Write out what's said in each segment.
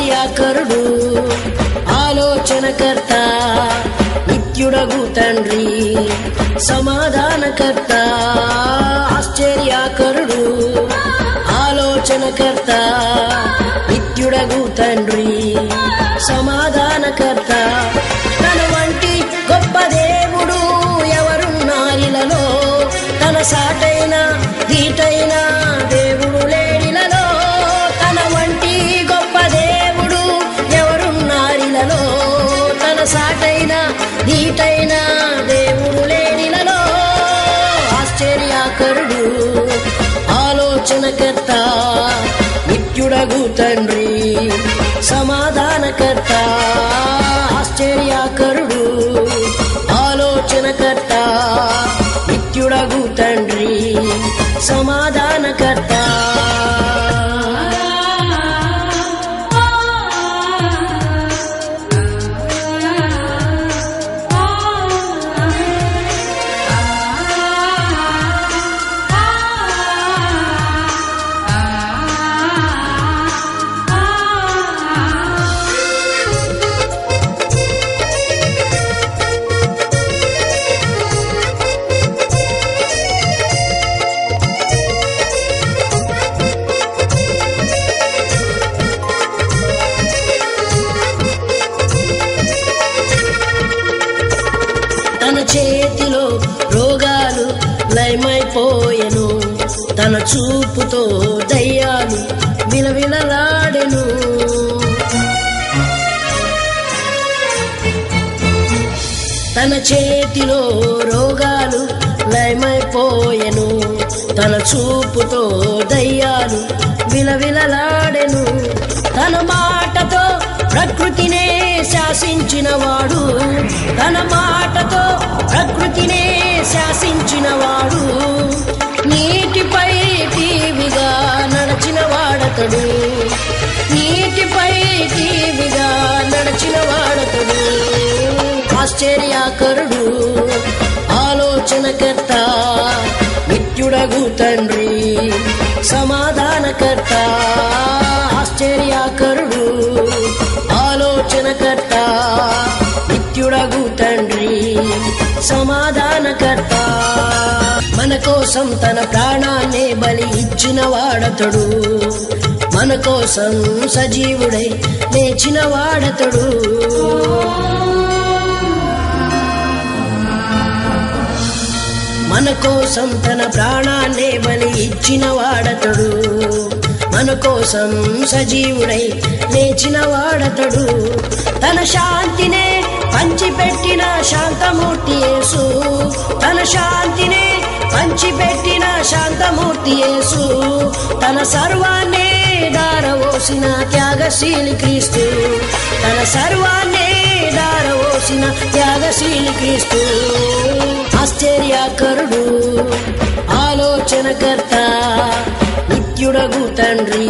ఆశ్చర్యకరుడు ఆలోచనకర్త నిత్యుడగు తండ్రి సమాధానకర్త ఆశ్చర్యకరుడు ఆలోచనకర్త నిత్యుడగు తండ్రి సమాధానకర్త తన వంటి గొప్ప దేవుడు ఎవరున్నారిలలో తన సాటైన దీటైన దేవుడు లేడిలలో తన వంటి గొప్ప దేవుడు ఎవరున్నారిలలో తన సాటైన దీటైన దేవుడు లేడిలలో ఆశ్చర్యకరుడు ఆలోచనకర్త నిత్యుడగు తండ్రి సమాధానకర్త ఆశ్చర్యకరుడు ఆలోచనకర్త నిత్యుడగు తండ్రి సమాధానకర్త తన చేతిలో రోగాలు లయమైపోయెను తన చూపుతో దయ్యాలు విలవిలలాడెను తన చేతిలో రోగాలు లయమైపోయెను తన చూపుతో దయ్యాలు విలవిలలాడెను తన మాటతో ప్రకృతినే శాసించినవాడు తన మాటతో ప్రకృతినే శాసించినవాడు నీటిపై టీవిగా నడచిన వాడతడు నీటిపై టీవిగా నడచిన వాడతడు ఆశ్చర్యకరుడు ఆలోచనకర్త నిత్యుడగు తండ్రి సమాధానకర్త ఆశ్చర్యకరుడు ఆలోచనకర్త నిత్యుడగు తండ్రి సమాధానకర్త మన కోసం తన ప్రాణాన్నే బలి ఇచ్చిన వాడతడు మన కోసం సజీవుడై లేచిన వాడతడు మన కోసం తన ప్రాణాన్నే బలి ఇచ్చిన వాడతడు మన కోసం సజీవుడై లేచిన వాడతడు తన శాంతినే పంచిపెట్టిన శాంతమూర్తి యేసు తన శాంతినే పంచిపెట్టిన శాంతమూర్తి యేసు తన సర్వాన్నే దారవోసిన త్యాగశీలి క్రీస్తు తన సర్వాన్నే దారవోసిన త్యాగశీలి క్రీస్తు ఆశ్చర్యకరుడు ఆలోచనకర్త నిత్యుడగు తండ్రి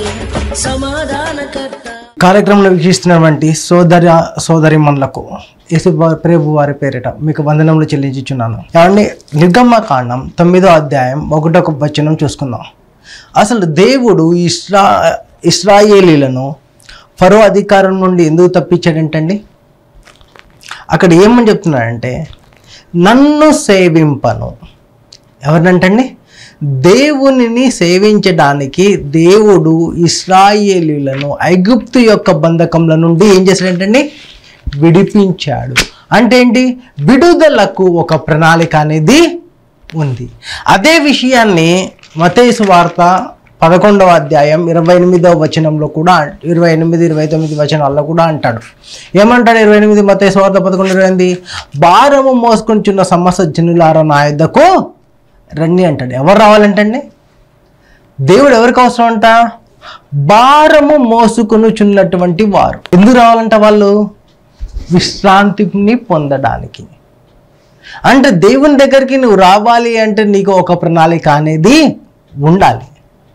సమాధానకర్త కార్యక్రమంలో వీక్షిస్తున్నటువంటి సోదర సోదరిమణులకు యేసు ప్రభు వారి పేరిట మీకు వందనములు చెల్లించుచున్నాను ఏమండి నిర్గమ్మ కాండం తొమ్మిదో అధ్యాయం ఒకటొక వచనం చూసుకుందాం అసలు దేవుడు ఇస్రా ఇస్రాయేలీలను ఫరో అధికారం నుండి ఎందుకు తప్పించాడంటండి అక్కడ ఏమని చెప్తున్నాడంటే నన్ను సేవింపను ఎవరినంటండి దేవునిని సేవించడానికి దేవుడు ఇస్రాయేలీలను ఐగుప్తు యొక్క బంధకంల నుండి ఏం చేశాడంటండి విడిపించాడు అంటే ఏంటి విడుదలకు ఒక ప్రణాళిక అనేది ఉంది అదే విషయాన్ని మతేసు వార్త పదకొండవ అధ్యాయం ఇరవై ఎనిమిదవ వచనంలో కూడా ఇరవై ఎనిమిది ఇరవై తొమ్మిది వచనాల్లో కూడా అంటాడు ఏమంటాడు ఇరవై ఎనిమిది మతేసు వార్త పదకొండు ఇరవై ఎనిమిది భారము మోసుకొంచున్న సమస్త జనులారా నా యొద్దకు రండి అంటాడు ఎవరు రావాలంటండి దేవుడు ఎవరికి అవసరం అంట భారము మోసుకొనుచున్నటువంటి వారు ఎందుకు రావాలంట వాళ్ళు విశ్రాంతిని పొందడానికి అంటే దేవుని దగ్గరికి నువ్వు రావాలి అంటే నీకు ఒక ప్రణాళిక అనేది ఉండాలి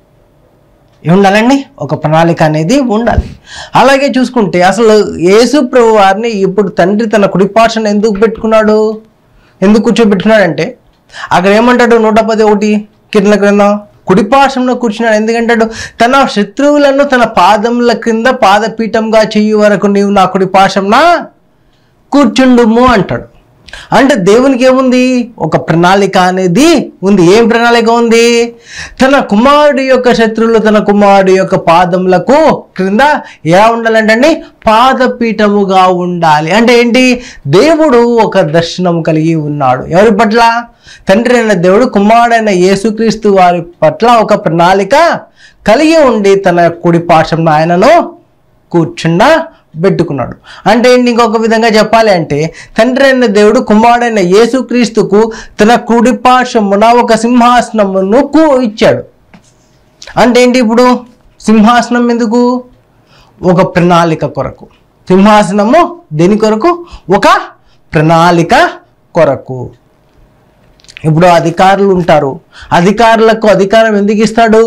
ఉండాలండి ఒక ప్రణాళిక అనేది ఉండాలి అలాగే చూసుకుంటే అసలు యేసు ప్రభు వారిని ఇప్పుడు తండ్రి తన కుడిపార్శ్వను ఎందుకు పెట్టుకున్నాడు ఎందుకు కూర్చోబెట్టుకున్నాడంటే అక్కడ ఏమంటాడు నూట పది ఒకటి కీర్తన గ్రంథం కుడిపాశంలో కూర్చున్నాడు ఎందుకంటాడు తన శత్రువులను తన పాదముల క్రింద పాదపీఠంగా చెయ్యి వరకు నీవు నా కుడిపాశంన కూర్చుండుము అంటాడు అంటే దేవునికి ఏముంది ఒక ప్రణాళిక అనేది ఉంది ఏం ప్రణాళిక ఉంది తన కుమారుడి యొక్క శత్రువులు తన కుమారుడి యొక్క పాదములకు క్రింద ఎలా ఉండాలంటే పాదపీఠముగా ఉండాలి అంటే ఏంటి దేవుడు ఒక దర్శనం కలిగి ఉన్నాడు ఎవరి పట్ల తండ్రి అయిన దేవుడు కుమారుడైన యేసుక్రీస్తు వారి పట్ల ఒక ప్రణాళిక కలిగి ఉండి తన కుడి పాశంలో ఆయనను కూర్చున్న పెట్టుకున్నాడు అంటే ఏంటి ఇంకొక విధంగా చెప్పాలి అంటే తండ్రి అయిన దేవుడు కుమారుడైన యేసుక్రీస్తుకు తన కుడి పార్శ్వమున ఒక సింహాసనమును కు ఇచ్చాడు అంటే ఏంటి ఇప్పుడు సింహాసనం ఎందుకు ఒక ప్రణాళిక కొరకు సింహాసనము దేని కొరకు ఒక ప్రణాళిక కొరకు ఇప్పుడు అధికారులు ఉంటారు అధికారులకు అధికారం ఎందుకు ఇస్తాడు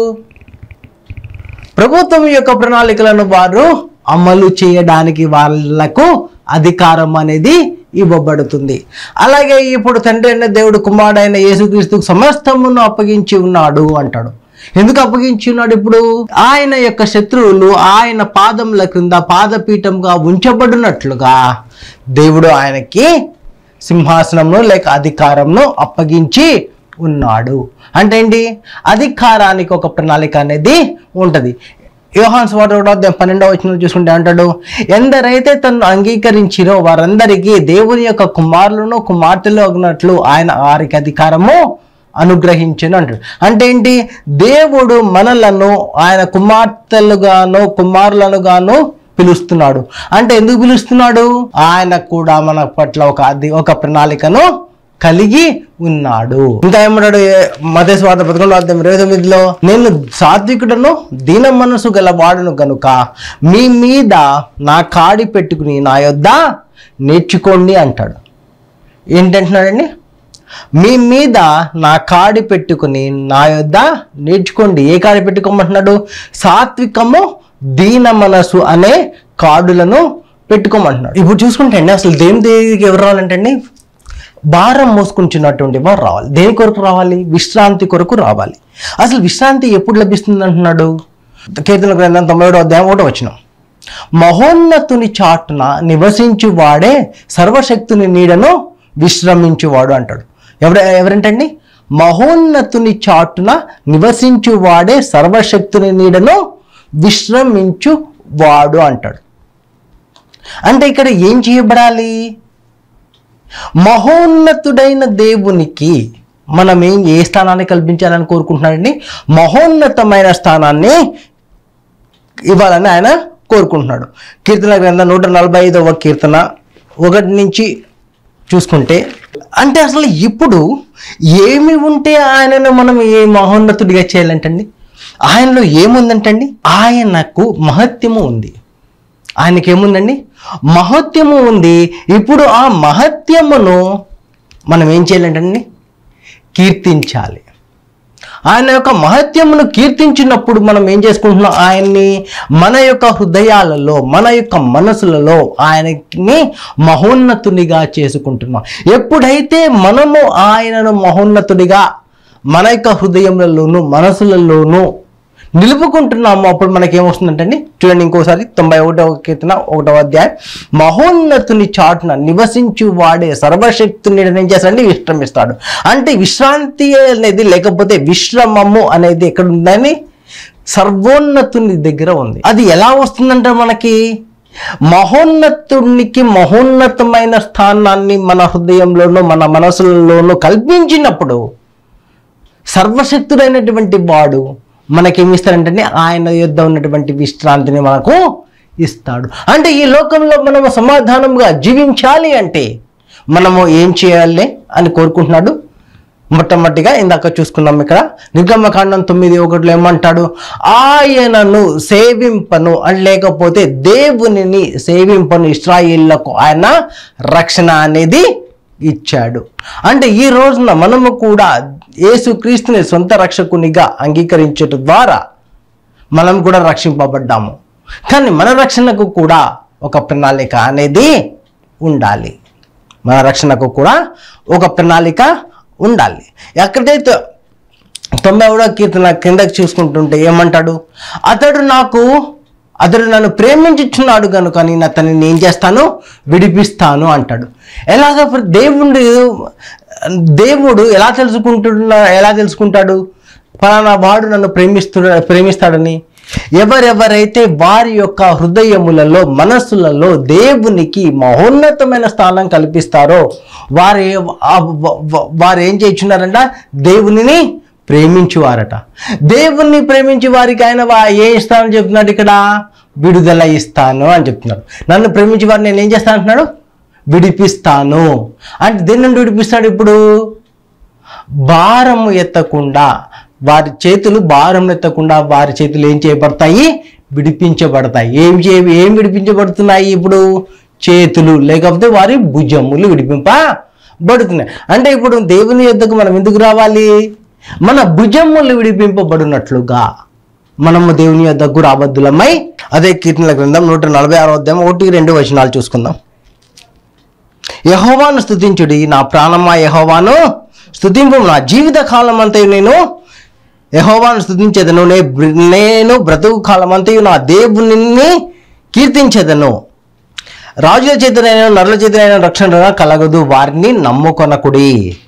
ప్రభుత్వం యొక్క ప్రణాళికలను వారు అమలు చేయడానికి వాళ్ళకు అధికారం అనేది ఇవ్వబడుతుంది అలాగే ఇప్పుడు తండ్రి అయిన దేవుడు కుమారుడైన యేసుక్రీస్తుకు సమస్తమును అప్పగించి ఉన్నాడు అంటాడు ఎందుకు అప్పగించి ఉన్నాడు ఇప్పుడు ఆయన యొక్క శత్రువులు ఆయన పాదముల క్రింద పాదపీఠంగా ఉంచబడినట్లుగా దేవుడు ఆయనకి సింహాసనంను లేక అధికారంను అప్పగించి ఉన్నాడు అంటే ఏంటి అధికారానికి ఒక ప్రణాళిక అనేది ఉంటుంది యోహాన్ స్వార్థ కూడా అధ్యాయం పన్నెండవ వచనం చూసుకుంటే అంటాడు ఎందరైతే తను అంగీకరించిరో వారందరికీ దేవుని యొక్క కుమారులను కుమార్తెలు అగినట్లు ఆయన వారికి అధికారము అనుగ్రహించను అంటాడు అంటే ఏంటి దేవుడు మనలను ఆయన కుమార్తెలుగాను కుమారులనుగాను పిలుస్తున్నాడు అంటే ఎందుకు పిలుస్తున్నాడు ఆయన కూడా మన పట్ల ఒక అది ఒక ప్రణాళికను కలిగి ఉన్నాడు ఇంకా ఏమన్నాడు మత స్వార్థ పదకొండు అర్థం ఇరవై తొమ్మిదిలో నేను సాత్వికుడను దీన మనసు గల వాడును కనుక మీ మీద నా కాడి పెట్టుకుని నా యొద్ద నేర్చుకోండి అంటాడు ఏంటంటున్నాడండి మీ మీద నా కాడి పెట్టుకుని నా యొద్ద నేర్చుకోండి ఏ కాడి పెట్టుకోమంటున్నాడు సాత్వికము దీన మనసు అనే కార్డులను పెట్టుకోమంటున్నాడు ఇప్పుడు చూసుకుంటే అండి అసలు దేని దేనికి ఎవరు రావాలంటే అండి భారం మోసుకుంటున్నటువంటి వారు రావాలి దేని కొరకు రావాలి విశ్రాంతి కొరకు రావాలి అసలు విశ్రాంతి ఎప్పుడు లభిస్తుంది అంటున్నాడు కీర్తన గ్రంథం తొంభై ఏడో అధ్యాయం ఒకటో వచ్చిన మహోన్నతుని చాటున నివసించు వాడే సర్వశక్తుని నీడను విశ్రమించువాడు అంటాడు ఎవర ఎవరంటండి మహోన్నతుని చాటున నివసించు వాడే సర్వశక్తుని నీడను విశ్రమించు వాడు అంటాడు అంటే ఇక్కడ ఏం చేయబడాలి మహోన్నతుడైన దేవునికి మనం ఏం ఏ స్థానాన్ని కల్పించాలని కోరుకుంటున్నాడండి మహోన్నతమైన స్థానాన్ని ఇవ్వాలని ఆయన కోరుకుంటున్నాడు కీర్తన గ్రంథం నూట నలభై ఐదవ కీర్తన ఒకటి నుంచి చూసుకుంటే అంటే అసలు ఇప్పుడు ఏమి ఉంటే ఆయనను మనం ఏ మహోన్నతుడిగా చేయాలంటండి ఆయనలో ఏముందంటండి ఆయనకు మహత్యము ఉంది ఆయనకి ఏముందండి మహత్యము ఉంది ఇప్పుడు ఆ మహత్యమును మనం ఏం చేయాలంటండి కీర్తించాలి ఆయన యొక్క మహత్యమును కీర్తించినప్పుడు మనం ఏం చేసుకుంటున్నాం ఆయన్ని మన యొక్క హృదయాలలో మన యొక్క మనసులలో ఆయనని మహోన్నతునిగా చేసుకుంటున్నాం ఎప్పుడైతే మనము ఆయనను మహోన్నతుడిగా మన యొక్క హృదయములలోను మనసులలోనూ నిలుపుకుంటున్నాము అప్పుడు మనకి ఏమొస్తుందంటే చూడండి ఇంకోసారి తొంభై ఒకటవ కీర్తన ఒకటవ అధ్యాయం మహోన్నతుని చాటున నివసించు వాడే సర్వశక్తుని ఏం చేస్తాడంటే విశ్రమిస్తాడు అంటే విశ్రాంతి అనేది లేకపోతే విశ్రమము అనేది ఎక్కడ ఉందని సర్వోన్నతుని దగ్గర ఉంది అది ఎలా వస్తుందంటే మనకి మహోన్నతునికి మహోన్నతమైన స్థానాన్ని మన హృదయంలోనూ మన మనసులలోనూ కల్పించినప్పుడు సర్వశక్తుడైనటువంటి వాడు మనకేమి ఇస్తాడంటే ఆయన యొద్ద ఉన్నటువంటి విశ్రాంతిని మనకు ఇస్తాడు అంటే ఈ లోకంలో మనము సమాధానంగా జీవించాలి అంటే మనము ఏం చేయాలి అని కోరుకుంటున్నాడు మొట్టమొదటిగా ఇందాక చూసుకున్నాం ఇక్కడ నిర్గమకాండం తొమ్మిది ఒకటిలో ఏమంటాడు ఆయనను సేవింపను అని లేకపోతే దేవునిని సేవింపను ఇస్రాయిళ్లకు ఆయన రక్షణ అనేది ఇచ్చాడు అంటే ఈ రోజున మనము కూడా యేసుక్రీస్తుని సొంత రక్షకునిగా అంగీకరించడం ద్వారా మనం కూడా రక్షింపబడ్డాము కానీ మన రక్షణకు కూడా ఒక ప్రణాళిక అనేది ఉండాలి మన రక్షణకు కూడా ఒక ప్రణాళిక ఉండాలి ఎక్కడైతే తొంభై ఒకటో కీర్తన కిందకి చూసుకుంటుంటే ఏమంటాడు అతడు నాకు అతడు నన్ను ప్రేమించుచున్నాడు కనుక నేను అతన్ని ఏం చేస్తాను విడిపిస్తాను అంటాడు ఎలాగ ప్ర- దేవుడు దేవుడు ఎలా తెలుసుకుంటున్నా ఎలా తెలుసుకుంటాడు ఫలానా వాడు నన్ను ప్రేమిస్తు ప్రేమిస్తాడని ఎవరెవరైతే వారి యొక్క హృదయములలో మనస్సులలో దేవునికి మహోన్నతమైన స్థానం కల్పిస్తారో వారు ఆ- వ- వ- వారు ఏం చేయించున్నారంట దేవునిని ప్రేమించువారట దేవుణ్ణి ప్రేమించి వారికి ఆయన వా- ఏ ఇస్తానని చెప్తున్నాడు ఇక్కడ విడుదల ఇస్తాను అని చెప్తున్నాడు నన్ను ప్రేమించి వారిని నేను ఏం చేస్తాను అంటున్నాడు విడిపిస్తాను అంటే దేని నుండి విడిపిస్తాడు ఇప్పుడు భారము ఎత్తకుండా వారి చేతులు భారం ఎత్తకుండా వారి చేతులు ఏం చేయబడతాయి విడిపించబడతాయి ఏం చే ఏం విడిపించబడుతున్నాయి ఇప్పుడు చేతులు లేకపోతే వారి భుజములు విడిపింపబడుతున్నాయి అంటే ఇప్పుడు దేవుని యొద్దకు మనం ఎందుకు రావాలి మన భుజములు విడిపింపబడినట్లుగా మనము దేవుని యొద్దకు రాబద్దులమై అదే కీర్తనల గ్రంథం నూట నలభై ఆరో అధ్యాయం ఒకటి రెండు వచనాలు చూసుకుందాం యహోవాను స్థుతించుడి నా ప్రాణమా యహోవాను స్థుతింపు నా జీవిత కాలం అంతయు నేను యహోవాను స్థుతించేదను నే నేను బ్రతుకు కాలం అంతయు నా దేవుని కీర్తించేదను రాజుల చేతనైన నరుల చేతనైన రక్షణ కలగదు వారిని నమ్ముకొనకుడి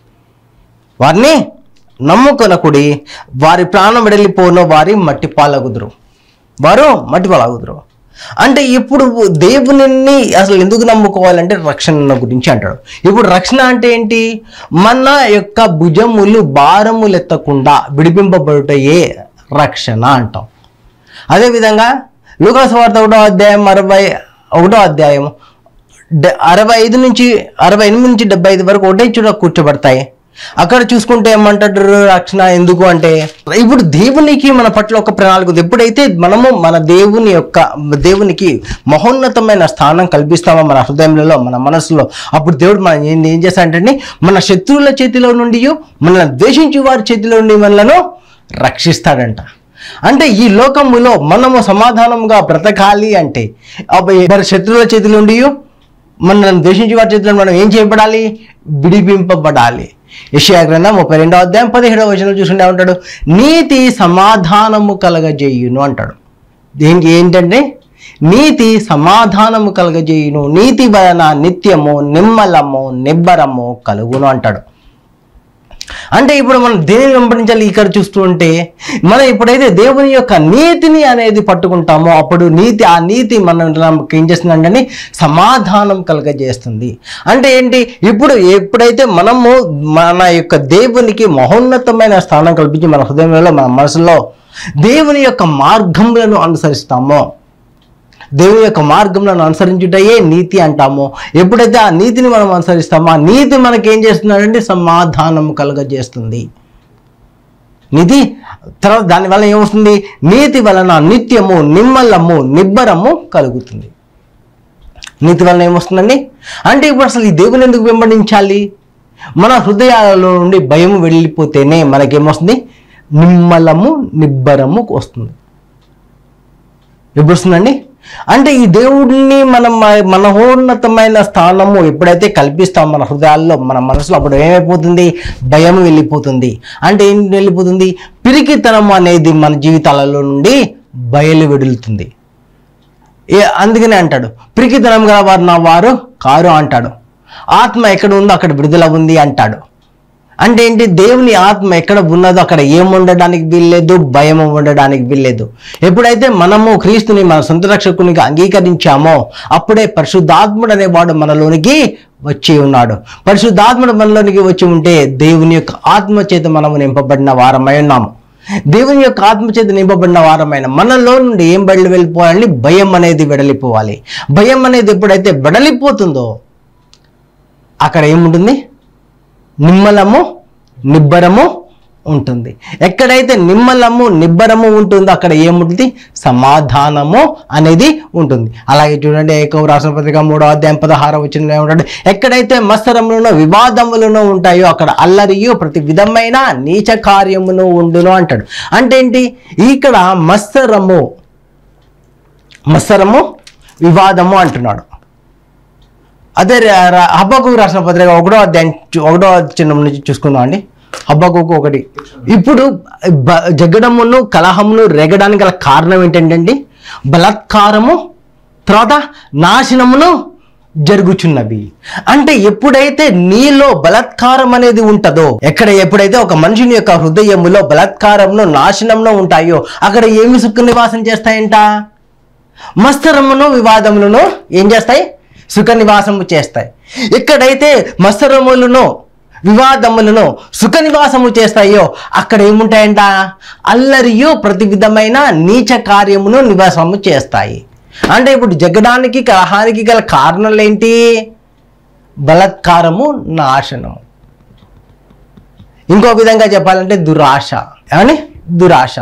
వారిని నమ్ముకొనకుడి వారి ప్రాణం వెడలిపోను వారి మట్టి పాలగుదురు వారు మట్టి పాలగుదురు అంటే ఇప్పుడు దేవుని అసలు ఎందుకు నమ్ముకోవాలంటే రక్షణ గురించి అంటాడు ఇప్పుడు రక్షణ అంటే ఏంటి మన యొక్క భుజములు భారములు ఎత్తకుండా విడిపింపబడుటయే రక్షణ అంటాం అదేవిధంగా లూకాస్ వార్త ఒకటో అధ్యాయం అరవై ఒకటో అధ్యాయం డె- అరవై ఐదు నుంచి అరవై ఎనిమిది నుంచి డెబ్బై ఐదు వరకు ఒకటే చూడ కూర్చోబడతాయి అక్కడ చూసుకుంటే ఏమంటాడు రక్షణ ఎందుకు అంటే ఇప్పుడు దేవునికి మన పట్ల ఒక ప్రణాళిక ఉంది ఎప్పుడైతే మనము మన దేవుని యొక్క దేవునికి మహోన్నతమైన స్థానం కల్పిస్తామో మన హృదయంలో మన మనసులో అప్పుడు దేవుడు మనం ఏం ఏం చేస్తాడంటే మన శత్రువుల చేతిలో నుండి మనల్ని ద్వేషించే వారి చేతిలో నుండి మనలను రక్షిస్తాడంట అంటే ఈ లోకములో మనము సమాధానంగా బ్రతకాలి అంటే అబ్బ- మరి శత్రువుల చేతిలో నుండి మనల్ని ద్వేషించి వారి చేతిలో మనం ఏం చేయబడాలి విడిపింపబడాలి యెషయా గ్రంథం ముప్పై రెండవ అధ్యాయం పదిహేడవ వచనం చూసుకుంటే ఉంటాడు నీతి సమాధానము కలగజేయును అంటాడు ఏంటి ఏంటంటే నీతి సమాధానము కలగజేయును నీతి వలన నిత్యము నిమ్మలము నిబ్బరము కలుగును అంటాడు అంటే ఇప్పుడు మనం దేనిని వెంబడించాలి ఇక్కడ చూస్తూ ఉంటే మనం ఎప్పుడైతే దేవుని యొక్క నీతిని అనేది పట్టుకుంటామో అప్పుడు నీతి ఆ నీతి మనం మనకి ఏం చేస్తుందంటే సమాధానం కలగజేస్తుంది అంటే ఏంటి ఇప్పుడు ఎప్పుడైతే మనము మన యొక్క దేవునికి మహోన్నతమైన స్థానం కల్పించి మన హృదయంలో మన మనసులో దేవుని యొక్క మార్గములను అనుసరిస్తామో దేవుని యొక్క మార్గంలో అనుసరించుటయే నీతి అంటాము ఎప్పుడైతే ఆ నీతిని మనం అనుసరిస్తామో ఆ నీతి మనకి ఏం చేస్తున్నాడంటే సమాధానం కలుగజేస్తుంది నీతి తర్వాత దానివల్ల ఏమొస్తుంది నీతి వలన నిత్యము నిమ్మలము నిబ్బరము కలుగుతుంది నీతి వలన ఏమొస్తుందండి అంటే ఇప్పుడు అసలు ఈ దేవుని ఎందుకు వెంబడించాలి మన హృదయాలలో నుండి భయం వెళ్ళిపోతేనే మనకేమొస్తుంది నిమ్మలము నిబ్బరము వస్తుంది ఎప్పుడు వస్తుందండి అంటే ఈ దేవుడిని మనం మనహోన్నతమైన స్థానము ఎప్పుడైతే కల్పిస్తాం మన హృదయాల్లో మన మనసులో అప్పుడు ఏమైపోతుంది భయం వెళ్ళిపోతుంది అంటే ఏం వెళ్ళిపోతుంది పిరికితనం అనేది మన జీవితాలలో నుండి బయలు వెడులుతుంది ఏ అందుకనే అంటాడు పిరికితనం గల వారు నా వారు కారు అంటాడు ఆత్మ ఎక్కడ ఉందో అక్కడ విడుదల ఉంది అంటాడు అంటే ఏంటి దేవుని ఆత్మ ఎక్కడ ఉన్నదో అక్కడ ఏం ఉండడానికి వీల్లేదు భయం ఉండడానికి వీల్లేదు ఎప్పుడైతే మనము క్రీస్తుని మన సొంత రక్షకునికి అంగీకరించామో అప్పుడే పరిశుద్ధాత్ముడు అనేవాడు మనలోనికి వచ్చి ఉన్నాడు పరిశుద్ధాత్ముడు మనలోనికి వచ్చి ఉంటే దేవుని యొక్క ఆత్మ చేత మనము నింపబడిన వారమై ఉన్నాము దేవుని యొక్క ఆత్మ చేత నింపబడిన వారమైన మనలో నుండి ఏం బయలు వెళ్ళిపోవాలని భయం అనేది వెడలిపోవాలి భయం అనేది ఎప్పుడైతే వెడలిపోతుందో అక్కడ ఏముంటుంది నిమ్మలము నిబ్బరము ఉంటుంది ఎక్కడైతే నిమ్మలము నిబ్బరము ఉంటుందో అక్కడ ఏముంటుంది సమాధానము అనేది ఉంటుంది అలాగే చూడండి ఏకవ రాష్ట్ర పత్రిక మూడో అధ్యాయం పదహార వచ్చిన ఏమంటాడు ఎక్కడైతే మత్సరములను వివాదములను ఉంటాయో అక్కడ అల్లరియు ప్రతి విధమైన నీచ కార్యమును ఉండును అంటాడు అంటే ఏంటి ఇక్కడ మత్సరము మత్సరము వివాదము అంటున్నాడు అదే హబ్బకు రాసిన పత్రిక ఒకటో అధ్యాయం చూ- ఒకటో చిన్న నుంచి చూసుకుందాం అండి హబ్బకోకు ఒకటి ఇప్పుడు బ- జగడమును కలహమును రేగడానికి గల కారణం ఏంటంటే బలాత్కారము తర్వాత నాశనమును జరుగుచున్నవి అంటే ఎప్పుడైతే నీలో బలాత్కారం అనేది ఉంటుందో ఎక్కడ ఎప్పుడైతే ఒక మనుషుని యొక్క హృదయములో బలాత్కారమును నాశనమును ఉంటాయో అక్కడ ఏమి సుఖ నివాసం చేస్తాయంట మస్తరమును వివాదములను ఏం చేస్తాయి సుఖ నివాసము చేస్తాయి ఎక్కడైతే మస్తరములను వివాదములను సుఖ నివాసము చేస్తాయో అక్కడ ఏముంటాయంట అల్లరియు ప్రతి విధమైన నీచ కార్యమును నివాసము చేస్తాయి అంటే ఇప్పుడు జగడానికి కలహానికి గల కారణాలు ఏంటి బలత్కారము నాశనము ఇంకో విధంగా చెప్పాలంటే దురాశ ఏమని దురాశ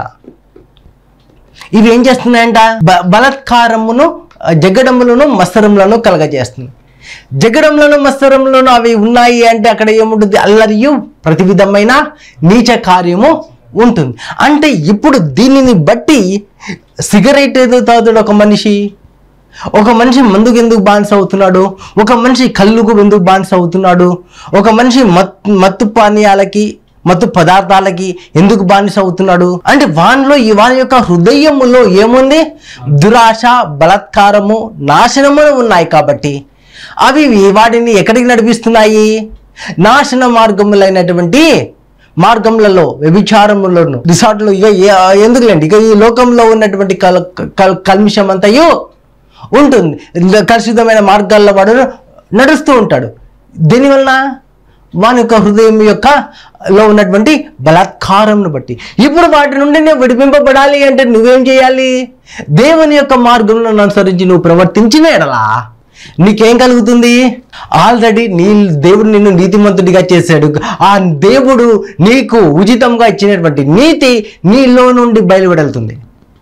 ఇవి ఏం చేస్తున్నాయంట బ- బలత్కారమును ఆ, జగడములను మస్తరములను కలగజేస్తుంది జగడములను మస్తరములను అవి ఉన్నాయి అంటే అక్కడ ఏముంటుంది అల్లరియు ప్రతి విధమైన నీచ కార్యము ఉంటుంది అంటే ఇప్పుడు దీనిని బట్టి సిగరెట్ ఎందుకు తాగుతాడు ఒక మనిషి ఒక మనిషి మందుకు ఎందుకు బానిస అవుతున్నాడు ఒక మనిషి కళ్ళుకు ఎందుకు బానిస అవుతున్నాడు ఒక మనిషి మత్ మత్తు పానీయాలకి మత్తు పదార్థాలకి ఎందుకు బానిస అవుతున్నాడు అంటే వానిలో ఈ వాని యొక్క హృదయములో ఏముంది దురాశ బలాత్కారము నాశనము ఉన్నాయి కాబట్టి అవి వాటిని ఎక్కడికి నడిపిస్తున్నాయి నాశన మార్గములైనటువంటి మార్గములలో వ్యభిచారములను రిసార్ట్లు ఇక ఏ- ఎందుకులేండి ఇక ఈ లోకంలో ఉన్నటువంటి కల్ కల్ కల్మిషం అంతయు ఉంటుంది ఇంత కలుషితమైన మార్గాల్లో వాడు నడుస్తూ ఉంటాడు దీనివల్ల వాని యొక్క హృదయం యొక్క లో ఉన్నటువంటి బలాత్కారంను బట్టి ఇప్పుడు వాటి నుండి నేను విడిపింపబడాలి అంటే నువ్వేం చేయాలి దేవుని యొక్క మార్గంలో అనుసరించి నువ్వు ప్రవర్తించిన ఎడలా నీకేం కలుగుతుంది ఆల్రెడీ నీ దేవుడు నిన్ను నీతిమంతుడిగా చేశాడు ఆ దేవుడు నీకు ఉచితంగా ఇచ్చినటువంటి నీతి నీలో నుండి బయలువెడలుతుంది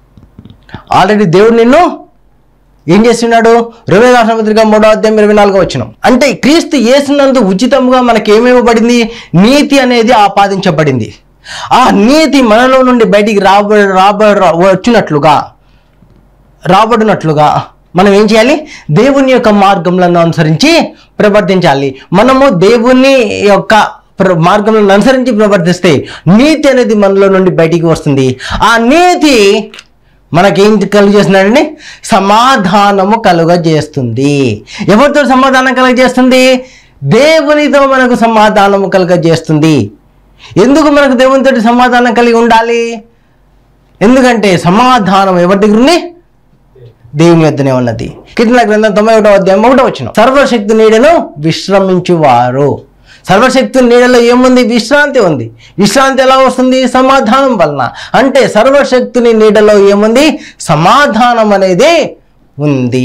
ఆల్రెడీ దేవుడు నిన్ను ఏం చేస్తున్నాడు ఇరవై రాష్ట్ర పత్రిక మూడో అధ్యాయం ఇరవై నాలుగో వచ్చిన అంటే క్రీస్తు యేసునందు ఉచితంగా మనకి ఏమేమబడింది నీతి అనేది ఆపాదించబడింది ఆ నీతి మనలో నుండి బయటికి రాబ రాబ రా- వచ్చినట్లుగా రాబడినట్లుగా మనం ఏం చేయాలి దేవుని యొక్క మార్గంలను అనుసరించి ప్రవర్తించాలి మనము దేవుని యొక్క ప్ర- మార్గంలను అనుసరించి ప్రవర్తిస్తే నీతి అనేది మనలో నుండి బయటికి వస్తుంది ఆ నీతి మనకేం కలుగజేస్తుందండి సమాధానము కలుగజేస్తుంది ఎవరితో సమాధానం కలుగజేస్తుంది దేవునితో మనకు సమాధానము కలుగజేస్తుంది ఎందుకు మనకు దేవునితో సమాధానం కలిగి ఉండాలి ఎందుకంటే సమాధానం ఎవరి దగ్గర ఉంది దేవుని యొద్దనే ఉన్నది కీర్తన గ్రంథం తొంభై ఒకటో అధ్యాయం ఒకటో వచ్చిన సర్వశక్తి నీడను విశ్రమించువారు సర్వశక్తి నీడలో ఏముంది విశ్రాంతి ఉంది విశ్రాంతి ఎలా వస్తుంది సమాధానం వలన అంటే సర్వశక్తుని నీడలో ఏముంది సమాధానం అనేది ఉంది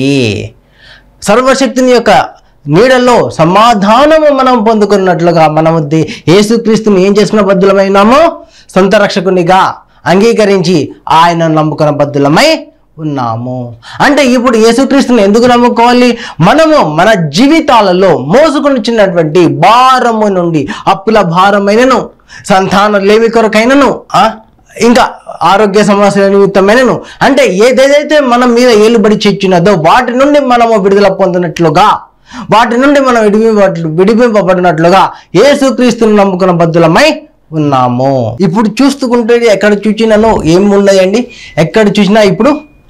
సర్వశక్తిని యొక్క నీడలో సమాధానము మనం పొందుకున్నట్లుగా మనము దే- యేసుక్రీస్తుని ఏం చేసుకున్న బద్దులమైనామో సొంత రక్షకునిగా అంగీకరించి ఆయన నమ్ముకున్న బద్దులమై ఉన్నాము అంటే ఇప్పుడు యేసుక్రీస్తుని ఎందుకు నమ్ముకోవాలి మనము మన జీవితాలలో మోసుకొని చిన్నటువంటి భారము నుండి అప్పుల భారమైనను సంతాన లేవి కొరకైనను ఆ, ఇంకా ఆరోగ్య సమస్యల నిమిత్తమైనను అంటే ఏదేదైతే మనం మీద ఏలుబడి చెచ్చినదో వాటి నుండి మనము విడుదల పొందినట్లుగా వాటి నుండి మనం విడిపింప విడిపింపబడినట్లుగా యేసుక్రీస్తుని నమ్ముకున్న బద్దులమై ఉన్నాము ఇప్పుడు చూస్తుకుంటే ఎక్కడ చూసినాను ఏం ఉన్నాయండి ఎక్కడ చూసినా ఇప్పుడు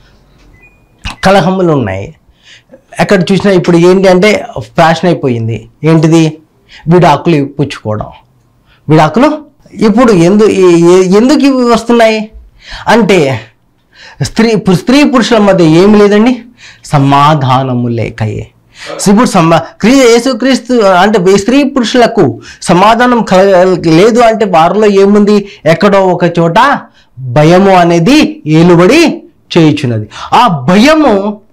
కలహములు ఉన్నాయి ఎక్కడ చూసినా ఇప్పుడు ఏంటి అంటే ఫ్యాషన్ అయిపోయింది ఏంటిది విడాకులు పుచ్చుకోవడం విడాకులు ఇప్పుడు ఎందు ఏ- ఏ- ఎందుకు ఇవి వస్తున్నాయి అంటే స్త్రీ పు- స్త్రీ పురుషుల మధ్య ఏమి లేదండి సమాధానము లేకయే ఇప్పుడు సమా క్రీ యేసుక్రీస్తు అంటే ఈ స్త్రీ పురుషులకు సమాధానం కల లేదు అంటే వారిలో ఏముంది ఎక్కడో ఒక చోట భయము అనేది ఏలుబడి చేయుచున్నది ఆ భయము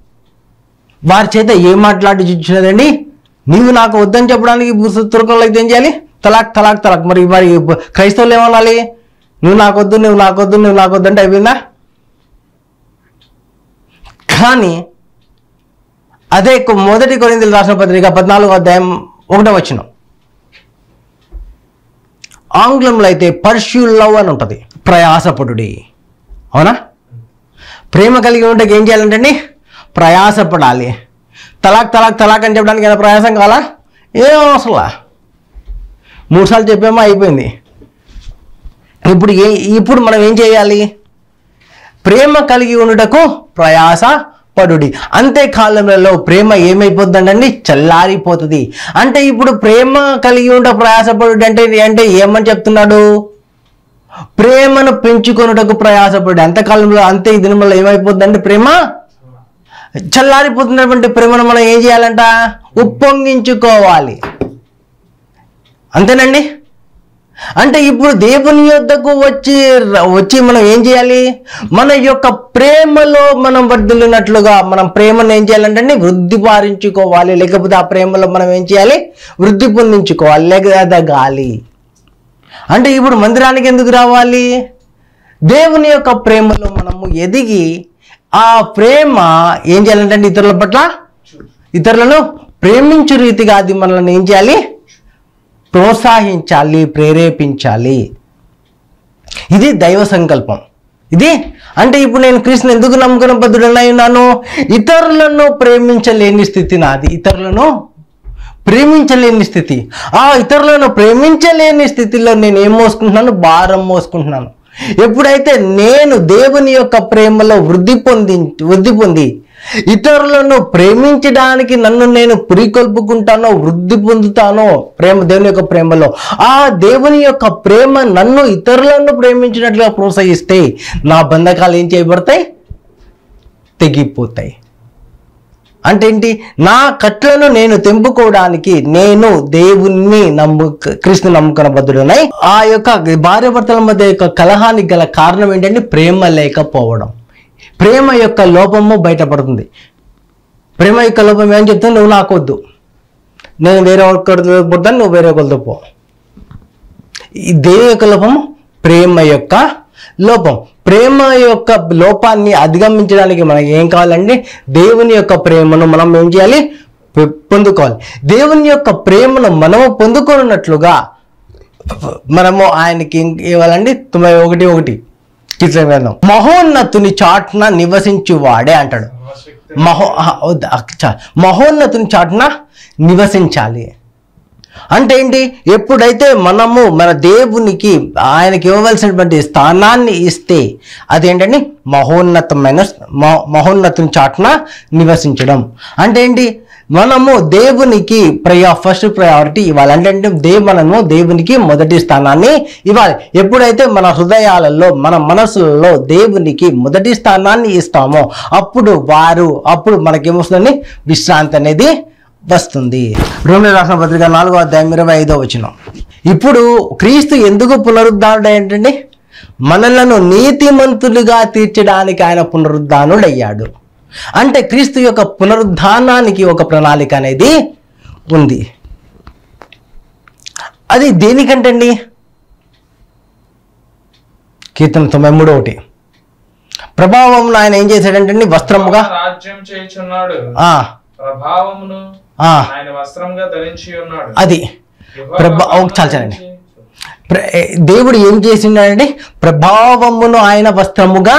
వారి చేత ఏం మాట్లాడి చూచినదండి నీవు నాకు వద్దని చెప్పడానికి తురకంలో అయితే ఏం చేయాలి తలాక్ తలాక్ తలాక్ మరి మరి క్రైస్తవులు ఏమనాలి నువ్వు నాకొద్దు నువ్వు నాకొద్దు నువ్వు నాకొద్దు అంటే అయిపోయిందా కానీ అదే కొ- మొదటి కొరిందులు రాసిన పత్రిక పద్నాలుగో అధ్యాయం ఒకటో వచ్చిన ఆంగ్లంలో అయితే పర్ష్యూ లవ్ అని ఉంటుంది ప్రయాసపడుడి అవునా ప్రేమ కలిగి ఉంటే ఏం చేయాలంటే ప్రయాసపడాలి తలాక్ తలాక్ తలాక్ అని చెప్పడానికి ఏమైనా ప్రయాసం కావాలా ఏం అవసరంలా మూడు సార్లు చెప్పామో అయిపోయింది ఇప్పుడు ఏ ఇప్పుడు మనం ఏం చేయాలి ప్రేమ కలిగి ఉండుటకు ప్రయాస పడుడి అంతే కాలంలో ప్రేమ ఏమైపోతుందండి చల్లారిపోతుంది అంటే ఇప్పుడు ప్రేమ కలిగి ఉండ ప్రయాసపడుడి అంటే అంటే ఏమని చెప్తున్నాడు ప్రేమను పెంచుకొనుటకు ప్రయాసపడి అంతకాలంలో అంతే ఈ దినములో ఏమైపోతుందంటే ప్రేమ చల్లారిపోతున్నటువంటి ప్రేమను మనం ఏం చేయాలంట ఉప్పొంగించుకోవాలి అంతేనండి అంటే ఇప్పుడు దేవుని యొద్దకు వచ్చి వచ్చి మనం ఏం చేయాలి మన యొక్క ప్రేమలో మనం వర్ధిల్లినట్లుగా మనం ప్రేమను ఏం చేయాలంటే వృద్ధి పారించుకోవాలి లేకపోతే ఆ ప్రేమలో మనం ఏం చేయాలి వృద్ధి పొందించుకోవాలి లేక ఎదగాలి అంటే ఇప్పుడు మందిరానికి ఎందుకు రావాలి దేవుని యొక్క ప్రేమలో మనము ఎదిగి ఆ ప్రేమ ఏం చేయాలంటే ఇతరుల పట్ల ఇతరులను ప్రేమించు రీతిగా అది మనల్ని ఏం చేయాలి ప్రోత్సహించాలి ప్రేరేపించాలి ఇది దైవ సంకల్పం ఇది అంటే ఇప్పుడు నేను కృష్ణ ఎందుకు నమ్ముకున్న బద్దుడనై ఉన్నాను ఇతరులను ప్రేమించలేని స్థితి నాది ఇతరులను ప్రేమించలేని స్థితి ఆ ఇతరులను ప్రేమించలేని స్థితిలో నేను ఏం మోసుకుంటున్నాను భారం మోసుకుంటున్నాను ఎప్పుడైతే నేను దేవుని యొక్క ప్రేమలో వృద్ధి పొంది వృద్ధి పొంది ఇతరులను ప్రేమించడానికి నన్ను నేను పురికొల్పుకుంటానో వృద్ధి పొందుతానో ప్రేమ దేవుని యొక్క ప్రేమలో ఆ దేవుని యొక్క ప్రేమ నన్ను ఇతరులను ప్రేమించినట్లుగా ప్రోత్సహిస్తే నా బంధకాలు ఏం చేయబడతాయి తెగిపోతాయి అంటే ఏంటి నా కట్లను నేను తెంపుకోవడానికి నేను దేవుణ్ణి నమ్ము క్రీస్తు నమ్ముకున్న బద్దుడునై ఆ యొక్క భార్యాభర్తల మధ్య యొక్క కలహానికి గల కారణం ఏంటంటే ప్రేమ లేకపోవడం ప్రేమ యొక్క లోపము బయటపడుతుంది ప్రేమ యొక్క లోపం ఏం చెప్తాను నువ్వు నాకు వద్దు నేను వేరే ఒకరితో పుడతాను నువ్వు వేరే ఒకరితో పో ఈ దేని యొక్క లోపము ప్రేమ యొక్క లోపం ప్రేమ యొక్క లోపాన్ని అధిగమించడానికి మనకి ఏం కావాలండి దేవుని యొక్క ప్రేమను మనం ఏం చేయాలి పొ- పొందుకోవాలి దేవుని యొక్క ప్రేమను మనము పొందుకున్నట్లుగా మనము ఆయనకి ఏం ఇవ్వాలండి తొంభై ఒకటి ఒకటి కీర్తన గ్రంథం మహోన్నతుని చాటున నివసించు వాడే అంటాడు మహో ఆ, వద్దు, ఆ, చా- మహోన్నతుని చాటున నివసించాలి అంటే ఏంటి ఎప్పుడైతే మనము మన దేవునికి ఆయనకి ఇవ్వవలసినటువంటి స్థానాన్ని ఇస్తే అదేంటండి మహోన్నతమైన మహో- మహోన్నతుని చాటున నివసించడం అంటే ఏంటి మనము దేవునికి ప్రయా ఫస్ట్ ప్రయారిటీ ఇవ్వాలి అంటే అంటే దేవు మనము దేవునికి మొదటి స్థానాన్ని ఇవ్వాలి ఎప్పుడైతే మన హృదయాలలో మన మనసులలో దేవునికి మొదటి స్థానాన్ని ఇస్తామో అప్పుడు వారు అప్పుడు మనకేమొస్తుందండి విశ్రాంతి అనేది వస్తుంది రోమి రాసిన పత్రిక నాలుగో అధ్యాయం ఇరవై ఐదో వచ్చిన ఇప్పుడు క్రీస్తు ఎందుకు పునరుద్ధానుడు ఏంటండి మనలను నీతిమంతులుగా తీర్చడానికి ఆయన పునరుద్ధానుడయ్యాడు అంటే క్రీస్తు యొక్క పునరుద్ధానానికి ఒక ప్రణాళిక అనేది ఉంది అది దేనికంటండి కీర్తన తొంభై మూడు ఒకటి ప్రభావంలో ఆయన ఏం చేశాడంటే వస్త్రముగా రాజ్యం చేయుచున్నాడు ఆ, ప్రభావమును ఆ, ఆయన వస్త్రంగా ధరించి ఉన్నాడు అది యెహోవా ప్రభా- ఓ, పాపమును చాలు చాలండి. ధరించి- ప్ర- ఏ, దేవుడు ఏం చేసిండంటే ప్రభావమును ఆయన వస్త్రముగా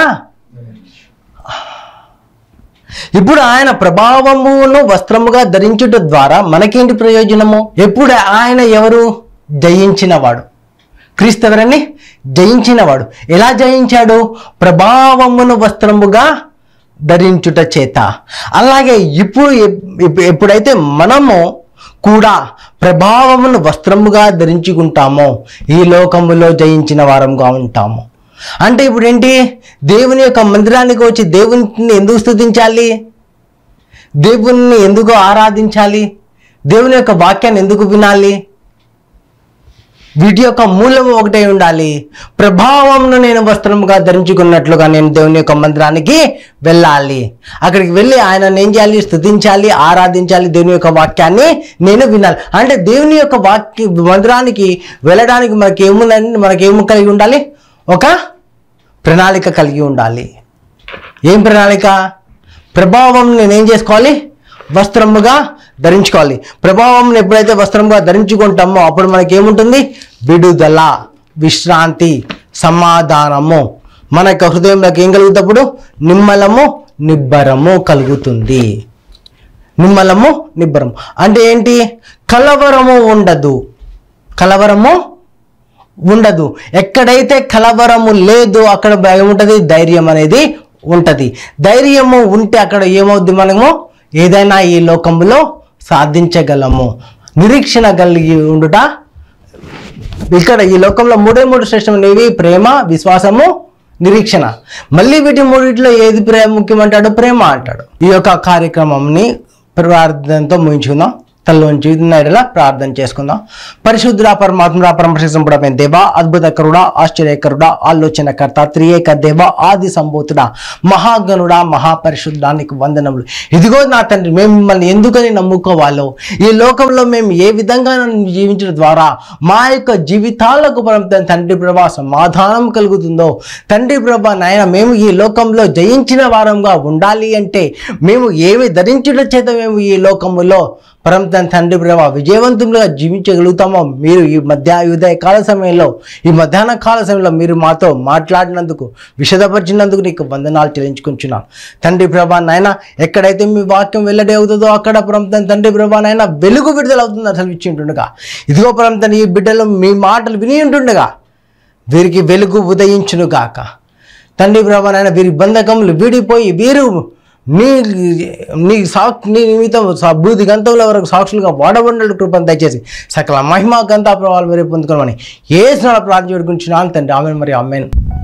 ఇప్పుడు ఆయన ప్రభావమును వస్త్రముగా ధరించుట ద్వారా మనకేంటి ప్రయోజనము ఎప్పుడు ఆయన ఎవరు జయించినవాడు క్రీస్తు ఎవరండి జయించినవాడు ఎలా జయించాడు ప్రభావమును వస్త్రముగా ధరించుట చేత అలాగే ఇప్పుడు ఎప్- ఎప్పుడైతే మనము కూడా ప్రభావమును వస్త్రముగా ధరించుకుంటామో ఈ లోకములో జయించిన వారంగా ఉంటాము అంటే ఇప్పుడు ఏంటి దేవుని యొక్క మందిరానికి వచ్చి దేవుని ఎందుకు స్తుతించాలి దేవుణ్ణి ఎందుకు ఆరాధించాలి దేవుని యొక్క వాక్యాన్ని ఎందుకు వినాలి వీటి యొక్క మూలము ఒకటే ఉండాలి ప్రభావంను నేను వస్త్రముగా ధరించుకున్నట్లుగా నేను దేవుని యొక్క మందిరానికి వెళ్ళాలి అక్కడికి వెళ్ళి ఆయనను ఏం చేయాలి స్తుతించాలి ఆరాధించాలి దేవుని యొక్క వాక్యాన్ని నేను వినాలి అంటే దేవుని యొక్క వాక్య మందిరానికి వెళ్ళడానికి మనకి ఏముందండి మనకి ఏమి కలిగి ఉండాలి ఒక ప్రణాళిక కలిగి ఉండాలి ఏం ప్రణాళిక ప్రభావం నేనేం చేసుకోవాలి వస్త్రముగా ధరించుకోవాలి ప్రభావం ఎప్పుడైతే వస్త్రముగా ధరించుకుంటామో అప్పుడు మనకి ఏముంటుంది విడుదల విశ్రాంతి సమాధానము మన యొక్క హృదయంలోకి ఏం కలుగుతప్పుడు నిమ్మలము నిబ్బరము కలుగుతుంది నిమ్మలము నిబ్బరం అంటే ఏంటి కలవరము ఉండదు కలవరము ఉండదు ఎక్కడైతే కలవరము లేదు అక్కడ ఏముంటుంది ధైర్యం అనేది ఉంటుంది ధైర్యము ఉంటే అక్కడ ఏమవుద్ది మనము ఏదైనా ఈ లోకంలో సాధించగలము నిరీక్షణ కలిగి ఉండుట ఇక్కడ ఈ లోకంలో మూడే మూడు శ్రేష్టమైనవి ప్రేమ విశ్వాసము నిరీక్షణ మళ్ళీ వీటి మూడిట్లో ఏది ప్రేమ ముఖ్యమంటాడు ప్రేమ అంటాడు ఈ యొక్క కార్యక్రమంని ప్రార్థనతో ముగించుకుందాం తల్లోంచి ఎడల ప్రార్థన చేసుకుందాం పరిశుద్ధుడా పరమాత్మరా పరమశింపడమైన దేవ అద్భుతకరుడా ఆశ్చర్యకరుడా ఆలోచనకర్త త్రియేక దేవ ఆది సంభూతుడా మహాగణుడా మహాపరిశుద్ధానికి వందనములు ఇదిగో నా తండ్రి మేము మిమ్మల్ని ఎందుకని నమ్ముకోవాలో ఈ లోకంలో మేము ఏ విధంగా జీవించడం ద్వారా మా యొక్క జీవితాలకు పరం తండ్రి ప్రభా సమాధానం కలుగుతుందో తండ్రి ప్రభా నాయన మేము ఈ లోకంలో జయించిన వారంగా ఉండాలి అంటే మేము ఏమి ధరించడం చేత మేము ఈ లోకములో పరం తన తండ్రి ప్రభా విజయవంతంగా జీవించగలుగుతామో మీరు ఈ మధ్య ఉదయ కాల సమయంలో ఈ మధ్యాహ్న కాల సమయంలో మీరు మాతో మాట్లాడినందుకు విషదపరిచినందుకు నీకు వందనాలు చెల్లించుకుంటున్నాను తండ్రి ప్రభా నాయన ఎక్కడైతే మీ వాక్యం వెల్లడి అవుతుందో అక్కడ పరంతన్ తండ్రి ప్రభా నాయన వెలుగు విడుదల అవుతుంది అసలు ఇచ్చి ఉంటుండగా ఇదిగో పరంతన్ ఈ బిడ్డలు మీ మాటలు విని ఉంటుండగా వీరికి వెలుగు ఉదయించును గాక తండ్రి ప్రభా నాయన వీరి బంధకములు వీడిపోయి వీరు నీ నీ సాక్షి నీ నిమిత్తం సా- బూది గంతంలో వరకు సాక్షులుగా వాడబడినట్టు కృపను దయచేసి సకల మహిమ గంతా ప్రభావాలు మీరు పొందుకోమని ఏ స్నాన ప్రార్థన గురించి తండ్రి ఆమెను మరి అమ్మేను